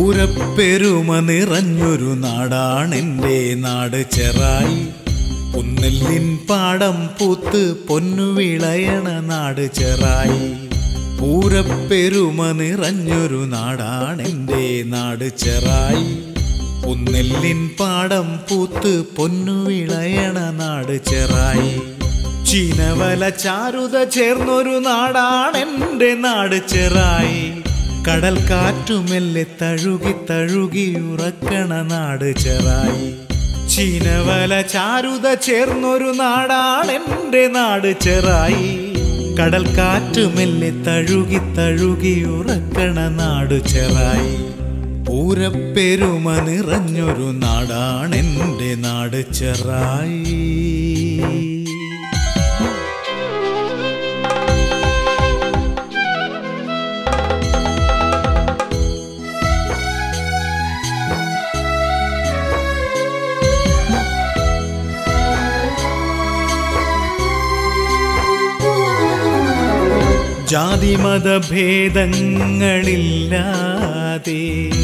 പൂരപ്പെരുമ നിറഞ്ഞൊരു നാടാണെൻ്റെ നാട് ചെറായി പുന്നെല്ലിൻ പാടം പൂത്ത് പൊന്നു വിളയണ നാട് ചെറായി പൂരപ്പെരുമ നിറഞ്ഞൊരു നാടാണെൻ്റെ നാട് ചെറായി പുന്നെല്ലിൻ പാടം പൂത്ത് പൊന്നു വിളയണ നാട് ചെറായി ചീനവല ചാരുത ചേർന്നൊരു നാടാണെൻ്റെ നാട് ചെറായി കടൽ കാറ്റുമെല്ലെ തഴുകി തഴുകി ഉറക്കണ നാട് ചെറായി ചീനവല ചാരുത ചേർന്നൊരു നാടാണെൻ്റെ നാട് ചെറായി കടൽ കാറ്റുമെല്ലെ തഴുകി തഴുകി ഉറക്കണ നാട് ചെറായി പൂരപ്പെരുമ നിറഞ്ഞൊരു നാടാണെൻ്റെ നാട് ചെറായി ജാതിമതഭേദങ്ങളില്ലാതെ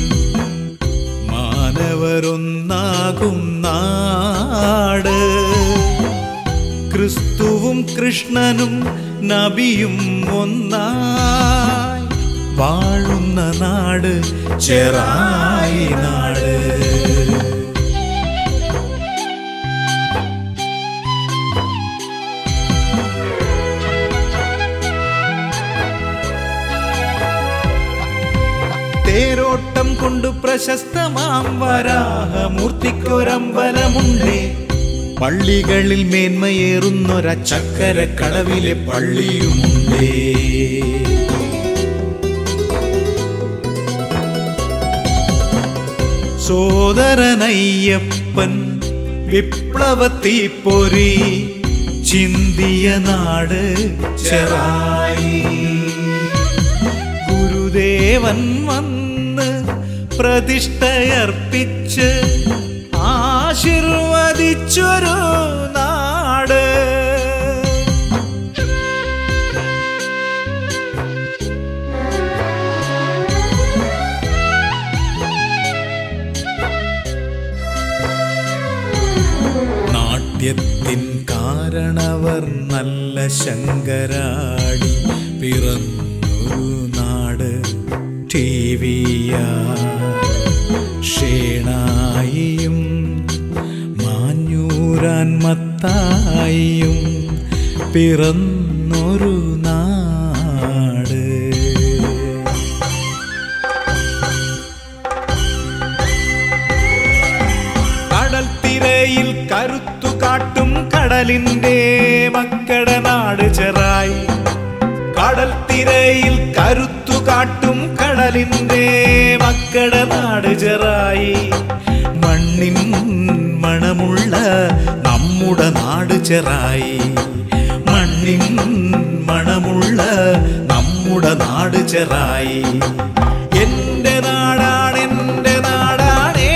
മാനവരൊന്നാകും നാട് ക്രിസ്തുവും കൃഷ്ണനും നബിയും ഒന്നായി വാഴുന്ന നാട് ചെറായി നാട് തേരോട്ടം കൊണ്ട് പ്രശസ്തമാം വരാഹമൂർത്തിക്കൊരമ്പലമുണ്ടേ പള്ളികളിൽ മേന്മയേറുന്നൊര ചക്കര കടവിലെ പള്ളിയുമുണ്ടേ സോദരനയ്യപ്പൻ വിപ്ലവത്തി പൊരി ചിന്തിയ നാട് ചെറായി ഗുരുദേവൻ വന്ന് പ്രതിഷ്ഠയർപ്പിച്ച് ആശീർവദിച്ചൊരു നാട് നാട്യത്തിൻ കാരണവർ നല്ല ശങ്കരാടി പിറന്നൊരു നാട് ടി ഷേണായിയും മാഞ്ഞൂരാൻ മത്തായിയും പിറന്നൊരു നാട് കടൽ തിരയിൽ കരുത്തു കാട്ടും കടലിന്റെ മക്കട നാട് ചെറായി കടൽ തിരയിൽ കരുത്തു കാട്ടും കടലിന്റെ മക്കട നാട് ചെറായി മണ്ണിൻ മണമുള്ള നമ്മുടെ നാട് ചെറായി മണ്ണിൻ മണമുള്ള നമ്മുടെ നാട് ചെറായി എന്റെ നാടാണ് എന്റെ നാടാണേ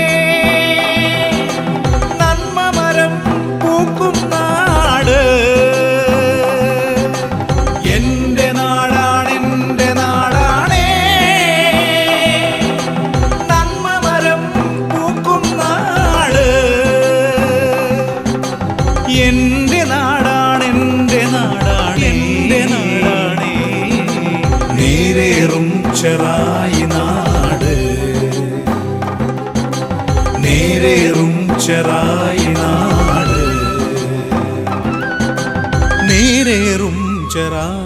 നന്മ മരം പൂക്കും നാട് എന്റെ നാടാണ് എന്റെ നാടാണേ നന്മ മരം പൂക്കും നാട് എന്റെ നാടാണ് എന്റെ നാടാണ് എന്റെ നാടാണേ നേരേറും ചെറായി നാട് നേരേറും ചെറായി നാട് നേരേറും ചെറായി